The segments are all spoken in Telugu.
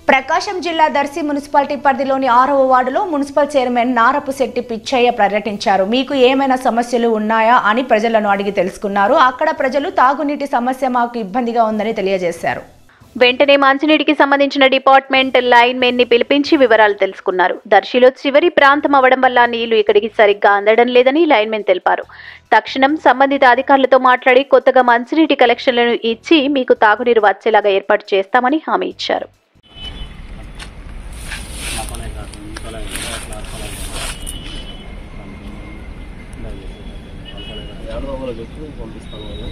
ప్రకాశం జిల్లా దర్శి మున్సిపాలిటీ పరిధిలోని ఆరవ వార్డులో మున్సిపల్ చైర్మన్ నారపు శెట్టి పిచ్చయ్య పర్యటించారు మీకు ఏమైనా సమస్యలు ఉన్నాయా అని ప్రజలను అడిగి తెలుసుకున్నారు అక్కడ ప్రజలు తాగునీటి సమస్య మాకు ఇబ్బందిగా ఉందని తెలియజేశారు వెంటనే మంచినీటికి సంబంధించిన డిపార్ట్మెంట్ లైన్ మెన్ ని పిలిపించి వివరాలు తెలుసుకున్నారు దర్శిలో చివరి ప్రాంతం అవడం వల్ల నీళ్లు ఇక్కడికి సరిగ్గా అందడం లేదని లైన్ మెన్ తెలిపారు తక్షణం సంబంధిత అధికారులతో మాట్లాడి కొత్తగా మంచినీటి కలెక్షన్లను ఇచ్చి మీకు తాగునీరు వచ్చేలాగా ఏర్పాటు చేస్తామని హామీ ఇచ్చారు ఏడదోమలో చెప్పి పంపిస్తాను అని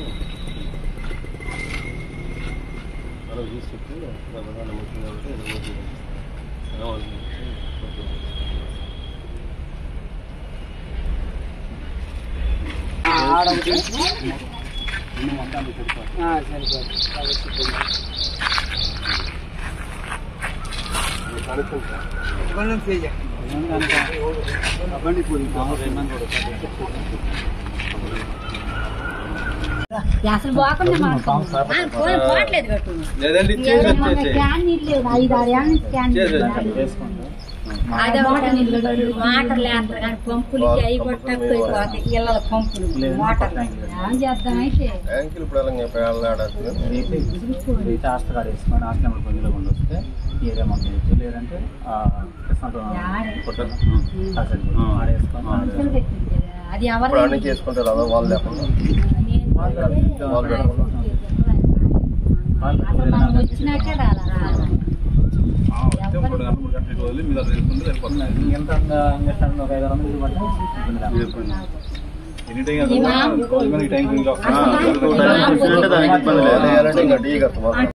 మనం చూసి చెప్పి ప్రధాన ముఖ్యం కాబట్టి ఎనిమిది ఏమంటుంది అసలు పోకుండా మాట్లాడు పోవట్లేదు కట్టు లేదండి క్యాన్ నీళ్ళు లేవు ఐదు ఆరు ఏళ్ళ నుంచి క్యాన్ నీళ్ళు లేవు. అదే వాటర్ నీళ్ళు కట్టు. వాటర్ లేస్తారు కానీ పంపులు అవి కూడా తక్కువైపోతాయి ఇళ్ళ పంపులు వాటర్ ఏం చేద్దాం అయితే ట్యాంకులు ఇప్పుడు ఎలా పేలాడుతుంది అయితే హాస్టల్ కార్డు వేసుకొని హాస్టల్ నెంబర్ పొందిలో ఉండి వస్తే ఈ ఏరియా పంపించచ్చు లేదంటే ఆ, కృష్ణాపురం కొట్ట- ఉమ్, కాసేపు ఆడేసుకొని పంపులు పెట్టించారు. అది ఎవరు ఇప్పుడు అన్ని చేసుకుంటారు అదో వాళ్ళు లేకుండా వాళ్ళు అసలు మనం వచ్చినాకే రాలా ఎంత ఇంజక్షన్ ఒక ఐదు వందలు ఇవ్వమంటే ఇబ్బంది లేదు. ఇవా? వేయాలంటే ఇంకా టీ కడతాం